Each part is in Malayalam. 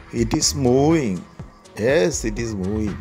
It is moving. Yes, it is moving.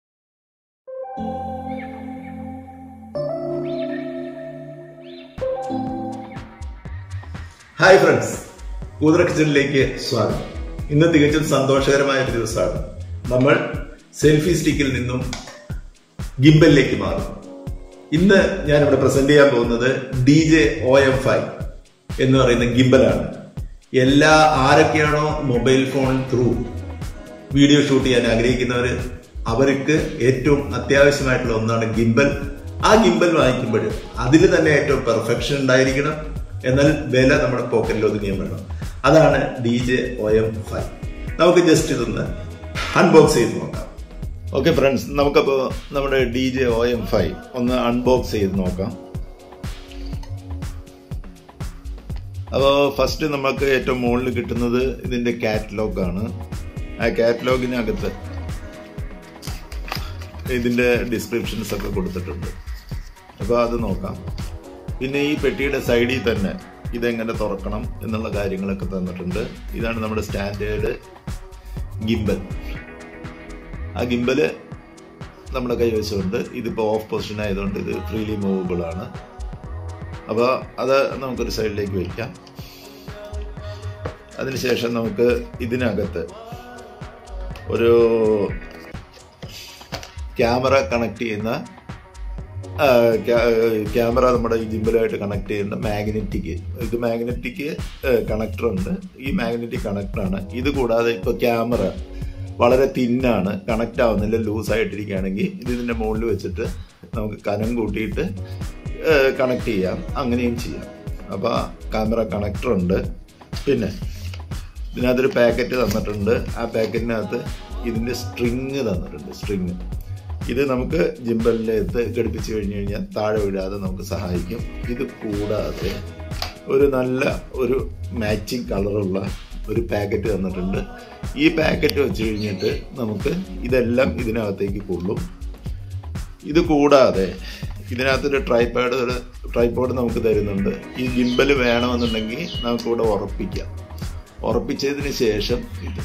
Hi friends കൂതറ കിച്ചണിലേക്ക് സ്വാഗതം ഇന്ന് തികച്ചും സന്തോഷകരമായ ഒരു ദിവസമാണ് നമ്മൾ സെൽഫി സ്റ്റിക്കിൽ നിന്നും ഗിംബലിലേക്ക് മാറും ഇന്ന് ഞാൻ ഇവിടെ പ്രസന്റ് ചെയ്യാൻ പോകുന്നത് D J O M five എന്ന് പറയുന്ന ഗിംബലാണ് എല്ലാ ആരൊക്കെയാണോ mobile phone through video shoot ചെയ്യാൻ ആഗ്രഹിക്കുന്നവർ അവർക്ക് ഏറ്റവും അത്യാവശ്യമായിട്ടുള്ള ഒന്നാണ് ഗിംബൽ ആ ഗിംബൽ വാങ്ങിക്കുമ്പോൾ അതിൽ തന്നെ ഏറ്റവും പെർഫെക്ഷൻ ഉണ്ടായിരിക്കണം എന്നാൽ വില നമ്മുടെ പോക്കറ്റിൽ ഒതുങ്ങിയും വേണം അതാണ് D J O M five നമുക്ക് ജസ്റ്റ് ഇതൊന്ന് അൺബോക്സ് ചെയ്ത് നോക്കാം ഓക്കെ ഫ്രണ്ട്സ് നമുക്കപ്പോൾ നമ്മുടെ D J O M five ഒന്ന് അൺബോക്സ് ചെയ്ത് നോക്കാം അപ്പോൾ ഫസ്റ്റ് നമുക്ക് ഏറ്റവും മുകളിൽ കിട്ടുന്നത് ഇതിന്റെ കാറ്റലോഗ് ആണ് ആ കാറ്റലോഗിനകത്ത് ഇതിന്റെ ഡിസ്ക്രിപ്ഷൻസ് ഒക്കെ കൊടുത്തിട്ടുണ്ട് അപ്പോൾ അത് നോക്കാം പിന്നെ ഈ പെട്ടിയുടെ സൈഡിൽ തന്നെ ഇതെങ്ങനെ തുറക്കണം എന്നുള്ള കാര്യങ്ങളൊക്കെ തന്നിട്ടുണ്ട് ഇതാണ് നമ്മുടെ സ്റ്റാൻഡേർഡ് ഗിംബൽ ആ ഗിംബല് നമ്മുടെ കൈവശമുണ്ട് ഇതിപ്പോൾ ഓഫ് പൊസിഷൻ ആയതുകൊണ്ട് ഇത് ഫ്രീലി മൂവബിൾ ആണ് അപ്പോൾ അത് നമുക്കൊരു സൈഡിലേക്ക് വയ്ക്കാം അതിനുശേഷം നമുക്ക് ഇതിനകത്ത് ഒരു ക്യാമറ കണക്ട് ചെയ്യുന്ന ക്യാമറ നമ്മുടെ ഈ ജിമ്പിലായിട്ട് കണക്ട് ചെയ്യുന്ന മാഗ്നറ്റിക് ഇത് മാഗ്നറ്റിക് കണക്ടർ ഉണ്ട് ഈ മാഗ്നറ്റിക് കണക്ടറാണ് ഇത് കൂടാതെ ഇപ്പോൾ ക്യാമറ വളരെ തിന്നാണ് കണക്ട് ആവുന്നില്ല ലൂസ് ആയിട്ടിരിക്കുകയാണെങ്കിൽ ഇത് ഇതിൻ്റെ മുകളിൽ വെച്ചിട്ട് നമുക്ക് കനം കൂട്ടിയിട്ട് കണക്ട് ചെയ്യാം അങ്ങനെയും ചെയ്യാം അപ്പോൾ ക്യാമറ കണക്ടർ ഉണ്ട് പിന്നെ ഇതിനകത്തൊരു പാക്കറ്റ് തന്നിട്ടുണ്ട് ആ പാക്കറ്റിനകത്ത് ഇതിൻ്റെ സ്ട്രിങ് തന്നിട്ടുണ്ട് സ്ട്രിങ് ഇത് നമുക്ക് ജിമ്പലിനകത്ത് ഘടിപ്പിച്ച് കഴിഞ്ഞ് കഴിഞ്ഞാൽ താഴെ വിടാതെ നമുക്ക് സഹായിക്കും ഇത് കൂടാതെ ഒരു നല്ല ഒരു മാച്ചിങ് കളറുള്ള ഒരു പാക്കറ്റ് തന്നിട്ടുണ്ട് ഈ പാക്കറ്റ് വെച്ച് കഴിഞ്ഞിട്ട് നമുക്ക് ഇതെല്ലാം ഇതിനകത്തേക്ക് കൊള്ളും ഇത് കൂടാതെ ഇതിനകത്തൊരു ട്രൈപാഡ് ഒരു ട്രൈപോഡ് നമുക്ക് തരുന്നുണ്ട് ഈ ഗിംബൽ വേണമെന്നുണ്ടെങ്കിൽ നമുക്കിവിടെ ഉറപ്പിക്കാം ഉറപ്പിച്ചതിന് ശേഷം ഇത്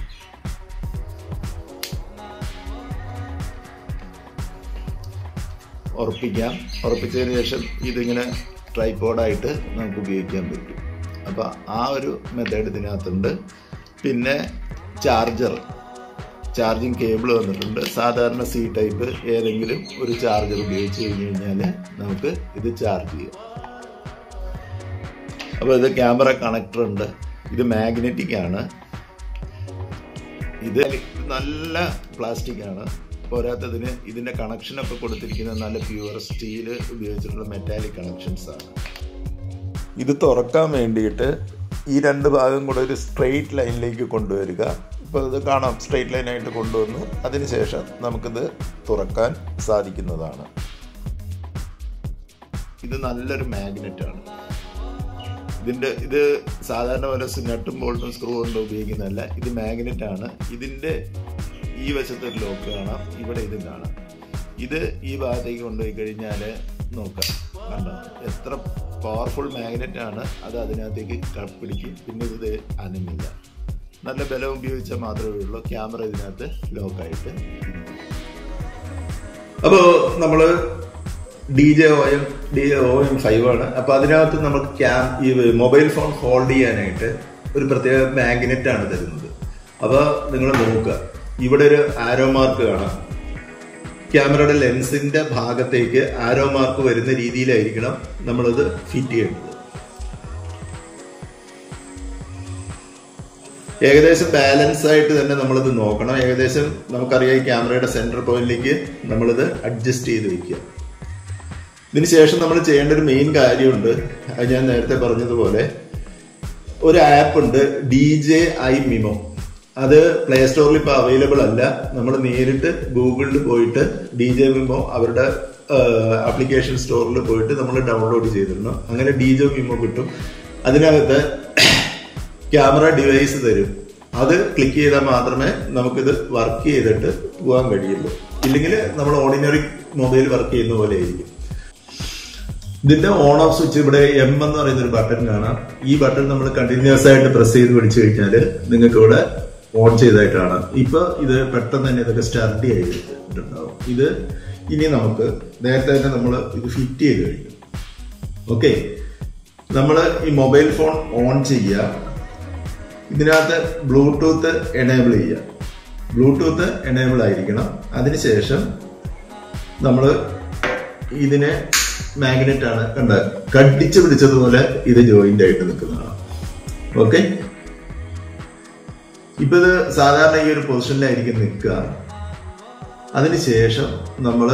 ഉറപ്പിക്കാം ഉറപ്പിച്ചതിന് ശേഷം ഇതിങ്ങനെ ട്രൈപോഡായിട്ട് നമുക്ക് ഉപയോഗിക്കാൻ പറ്റും അപ്പോൾ ആ ഒരു മെത്തേഡ് ഇതിനകത്തുണ്ട് പിന്നെ ചാർജർ ചാർജിങ് കേബിൾ വന്നിട്ടുണ്ട് സാധാരണ സി ടൈപ്പ് ഏതെങ്കിലും ഒരു ചാർജർ ഉപയോഗിച്ച് കഴിഞ്ഞ് കഴിഞ്ഞാൽ നമുക്ക് ഇത് ചാർജ് ചെയ്യാം അപ്പോൾ ഇത് ക്യാമറ കണക്ടർ ഉണ്ട് ഇത് മാഗ്നറ്റിക് ആണ് ഇത് നല്ല പ്ലാസ്റ്റിക് ആണ് പോരാത്തതിന് ഇതിന്റെ കണക്ഷനൊക്കെ കൊടുത്തിരിക്കുന്നത് നല്ല പ്യുവർ സ്റ്റീൽ ഉപയോഗിച്ചിട്ടുള്ള മെറ്റാലിക് കണക്ഷൻസ് ആണ് ഇത് തുറക്കാൻ വേണ്ടിയിട്ട് ഈ രണ്ട് ഭാഗം കൂടെ ഒരു സ്ട്രെയിറ്റ് ലൈനിലേക്ക് കൊണ്ടുവരിക ഇപ്പോൾ ഇത് കാണാം സ്ട്രെയിറ്റ് ലൈനായിട്ട് കൊണ്ടുവന്നു അതിനുശേഷം നമുക്കിത് തുറക്കാൻ സാധിക്കുന്നതാണ് ഇത് നല്ലൊരു മാഗ്നറ്റ് ആണ് ഇതിന്റെ ഇത് സാധാരണ പോലെ നട്ടും ബോൾട്ടും സ്ക്രൂ കൊണ്ടും ഉപയോഗിക്കുന്നതല്ല ഇത് മാഗ്നറ്റ് ആണ് ഇതിന്റെ ഈ വശത്ത് ഒരു ലോക്ക് കാണാം ഇവിടെ ഇതും കാണാം ഇത് ഈ ഭാഗത്തേക്ക് കൊണ്ടുപോയി കഴിഞ്ഞാൽ നോക്കാം കണ്ടോ എത്ര പവർഫുൾ മാഗ്നറ്റ് ആണ് അത് അതിനകത്തേക്ക് പിടിക്കും പിന്നെ ഇത് അനങ്ങില്ല നല്ല ബലം ഉപയോഗിച്ചാൽ മാത്രമേ ഉള്ളൂ ക്യാമറ ഇതിനകത്ത് ലോക്കായിട്ട് അപ്പോൾ നമ്മൾ D J O M D O M five ആണ് അപ്പൊ അതിനകത്ത് നമുക്ക് ക്യാം ഈ മൊബൈൽ ഫോൺ ഹോൾഡ് ചെയ്യാനായിട്ട് ഒരു പ്രത്യേക മാഗ്നറ്റ് ആണ് തരുന്നത് അപ്പൊ നിങ്ങൾ നോക്കുക ഇവിടെ ഒരു ആരോ മാർക്ക് കാണാം ക്യാമറയുടെ ലെൻസിന്റെ ഭാഗത്തേക്ക് ആരോ മാർക്ക് വരുന്ന രീതിയിലായിരിക്കണം നമ്മളത് ഫിറ്റ് ചെയ്യേണ്ടത് ഏകദേശം ബാലൻസ് ആയിട്ട് തന്നെ നമ്മളിത് നോക്കണം ഏകദേശം നമുക്കറിയാം ഈ ക്യാമറയുടെ സെന്റർ പോയിന്റിലേക്ക് നമ്മളിത് അഡ്ജസ്റ്റ് ചെയ്ത് വെക്കുക ഇതിന് ശേഷം നമ്മൾ ചെയ്യേണ്ട ഒരു മെയിൻ കാര്യമുണ്ട് അത് ഞാൻ നേരത്തെ പറഞ്ഞതുപോലെ ഒരു ആപ്പ് ഉണ്ട് ഡി ജെ ഐ മിമോ അത് പ്ലേ സ്റ്റോറിൽ ഇപ്പോൾ അവൈലബിൾ അല്ല നമ്മൾ നേരിട്ട് ഗൂഗിളിൽ പോയിട്ട് ഡി ജെ മിമോ അവരുടെ ആപ്ലിക്കേഷൻ സ്റ്റോറിൽ പോയിട്ട് നമ്മൾ ഡൗൺലോഡ് ചെയ്തിരുന്നു അങ്ങനെ ഡി ജെ മിമോ കിട്ടും അതിനകത്ത് ക്യാമറ ഡിവൈസ് തരും അത് ക്ലിക്ക് ചെയ്താൽ മാത്രമേ നമുക്കിത് വർക്ക് ചെയ്തിട്ട് പോകാൻ കഴിയുള്ളൂ ഇല്ലെങ്കിൽ നമ്മൾ ഓർഡിനറി മൊബൈൽ വർക്ക് ചെയ്യുന്ന പോലെ ആയിരിക്കും ഇതിന്റെ ഓൺ ഓഫ് സ്വിച്ച് ഇവിടെ എം എന്ന് പറയുന്ന ഒരു ബട്ടൺ കാണാം ഈ ബട്ടൺ നമ്മൾ കണ്ടിന്യൂസ് ആയിട്ട് പ്രസ് ചെയ്ത് പിടിച്ചു കഴിഞ്ഞാൽ നിങ്ങൾക്ക് ഇവിടെ ഓൺ ചെയ്തായിട്ടാണ് ഇപ്പൊ ഇത് പെട്ടെന്ന് തന്നെ ഇതൊക്കെ സ്റ്റഡി ആയിട്ടുണ്ടാവും ഇത് ഇനി നമുക്ക് നേരത്തെ തന്നെ നമ്മൾ ഇത് ഫിറ്റ് ചെയ്ത് കഴിഞ്ഞു ഓക്കെ നമ്മൾ ഈ മൊബൈൽ ഫോൺ ഓൺ ചെയ്യുക ഇതിനകത്ത് ബ്ലൂടൂത്ത് എനേബിൾ ചെയ്യുക ബ്ലൂടൂത്ത് എനേബിൾ ആയിരിക്കണം അതിനുശേഷം നമ്മൾ ഇതിനെ മാഗ്നറ്റ് ആണ് കണ്ട കടിച്ചു പിടിച്ചതുപോലെ ഇത് ജോയിന്റ് ആയിട്ട് നിൽക്കുന്നതാണ് ഓക്കെ ഇപ്പൊ ഇത് സാധാരണ ഈ ഒരു പൊസിഷനിലായിരിക്കും നിൽക്കുക അതിനുശേഷം നമ്മൾ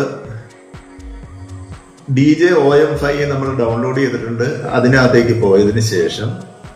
D J O M five നമ്മൾ ഡൗൺലോഡ് ചെയ്തിട്ടുണ്ട് അതിനകത്തേക്ക് പോയതിന് ശേഷം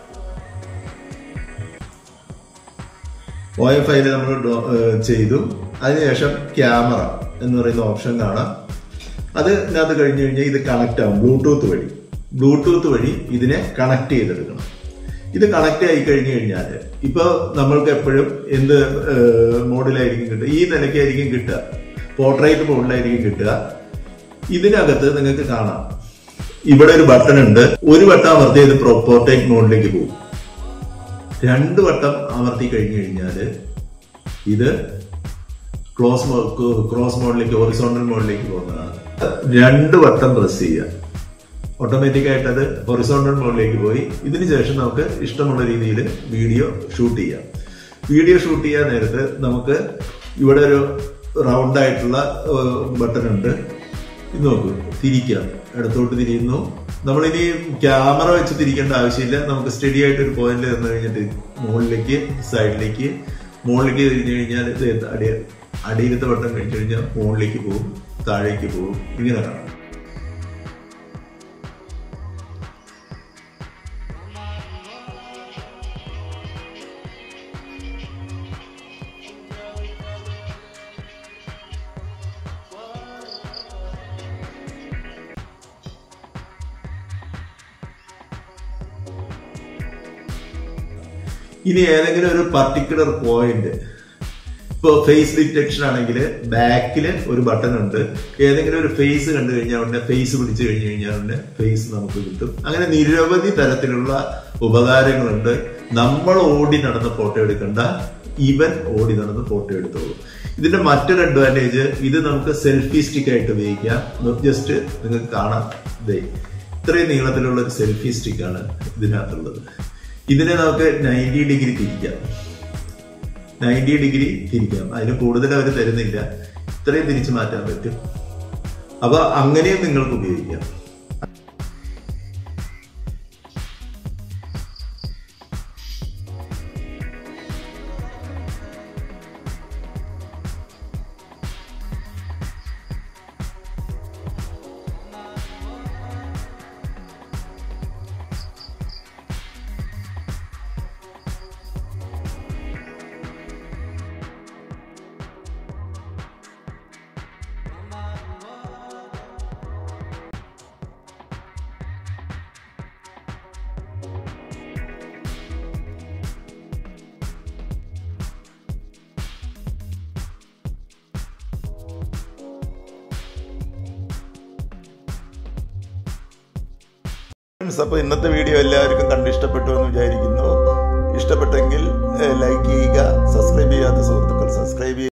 ഒ എം ഫൈവില് നമ്മൾ ചെയ്തു അതിനുശേഷം ക്യാമറ എന്ന് പറയുന്ന ഓപ്ഷൻ കാണാം അത് ഇതിനകത്ത് കഴിഞ്ഞു കഴിഞ്ഞാൽ ഇത് കണക്ട് ആവും ബ്ലൂടൂത്ത് വഴി ബ്ലൂടൂത്ത് വഴി ഇതിനെ കണക്ട് ചെയ്തെടുക്കണം ഇത് കണക്ട് ആയി കഴിഞ്ഞു കഴിഞ്ഞാൽ ഇപ്പൊ നമ്മൾക്ക് എപ്പോഴും എന്ത് മോഡിലായിരിക്കും കിട്ടുക ഈ നിലയ്ക്കായിരിക്കും കിട്ടുക പോർട്രേറ്റ് മോഡിലായിരിക്കും കിട്ടുക ഇതിനകത്ത് നിങ്ങൾക്ക് കാണാം ഇവിടെ ഒരു ബട്ടൺ ഉണ്ട് ഒരു വട്ടം അമർത്തി ഇത് പോർട്രേറ്റ് മോഡിലേക്ക് പോകും രണ്ട് വട്ടം അമർത്തി കഴിഞ്ഞു കഴിഞ്ഞാൽ ഇത് ക്ലോസ് ക്രോസ് മോഡിലേക്ക് ഹൊറിസോണ്ടൽ മോഡിലേക്ക് പോകുന്നതാണ് രണ്ട് വട്ടം പ്രസ് ചെയ്യുക ഓട്ടോമാറ്റിക് ആയിട്ട് അത് ഹൊറിസോണ്ടൽ മോഡിലേക്ക് പോയി ഇതിന് ശേഷം നമുക്ക് ഇഷ്ടമുള്ള രീതിയിൽ വീഡിയോ ഷൂട്ട് ചെയ്യാം വീഡിയോ ഷൂട്ട് ചെയ്യാൻ നേരത്ത് നമുക്ക് ഇവിടെ ഒരു റൗണ്ട് ആയിട്ടുള്ള ബട്ടൺ ഉണ്ട് ഇത് നോക്കൂ തിരിക്കാം ഇടത്തോട്ട് തിരിയുന്നു നമ്മളിനി ക്യാമറ വെച്ച് തിരിക്കേണ്ട ആവശ്യമില്ല നമുക്ക് സ്റ്റഡി ആയിട്ട് ഒരു പോയിന്റിൽ നിന്ന് കഴിഞ്ഞിട്ട് മുകളിലേക്ക് സൈഡിലേക്ക് മുകളിലേക്ക് തിരിഞ്ഞു കഴിഞ്ഞാൽ ഇത് അടി അടിയിലത്തെ വട്ടം കഴിച്ചു കഴിഞ്ഞാൽ മുകളിലേക്ക് പോകും താഴേക്ക് പോകും ഇങ്ങനെ കാണാം ഇനി ഏതെങ്കിലും ഒരു പർട്ടിക്കുലർ പോയിന്റ് ഇപ്പോൾ ഫേസ് ഡിറ്റക്ഷൻ ആണെങ്കിൽ ബാക്കിൽ ഒരു ബട്ടൺ ഉണ്ട് ഏതെങ്കിലും ഒരു ഫേസ് കണ്ടു കഴിഞ്ഞാൽ ഉടനെ ഫേസ് പിടിച്ചു കഴിഞ്ഞു കഴിഞ്ഞാൽ ഉടനെ ഫേസ് നമുക്ക് കിട്ടും അങ്ങനെ നിരവധി തരത്തിലുള്ള ഉപകാരങ്ങളുണ്ട് നമ്മൾ ഓടി നടന്ന് ഫോട്ടോ എടുക്കണ്ട ഇവൻ ഓടി നടന്ന് ഫോട്ടോ എടുത്തോളൂ ഇതിന്റെ മറ്റൊരു അഡ്വാൻറ്റേജ് ഇത് നമുക്ക് സെൽഫി സ്റ്റിക്ക് ആയിട്ട് ഉപയോഗിക്കാം ജസ്റ്റ് നിങ്ങൾക്ക് കാണാം ദേ ഇത്രയും നീളത്തിലുള്ള ഒരു സെൽഫി സ്റ്റിക്കാണ് ഇതിനകത്തുള്ളത് ഇതിനെ നമുക്ക് നയൻറ്റി ഡിഗ്രി തിരിക്കാം നയൻറ്റി ഡിഗ്രി തിരിക്കാം അതിന് കൂടുതൽ അവർ തരുന്നില്ല ഇത്രയും തിരിച്ചു മാറ്റാൻ പറ്റും അപ്പൊ അങ്ങനെയും നിങ്ങൾക്ക് ഉപയോഗിക്കാം ഫ്രണ്ട്സ് അപ്പോൾ ഇന്നത്തെ വീഡിയോ എല്ലാവർക്കും കണ്ട് ഇഷ്ടപ്പെട്ടു എന്ന് വിചാരിക്കുന്നു ഇഷ്ടപ്പെട്ടെങ്കിൽ ലൈക്ക് ചെയ്യുക സബ്സ്ക്രൈബ് ചെയ്യാത്ത സുഹൃത്തുക്കൾ സബ്സ്ക്രൈബ് ചെയ്യുക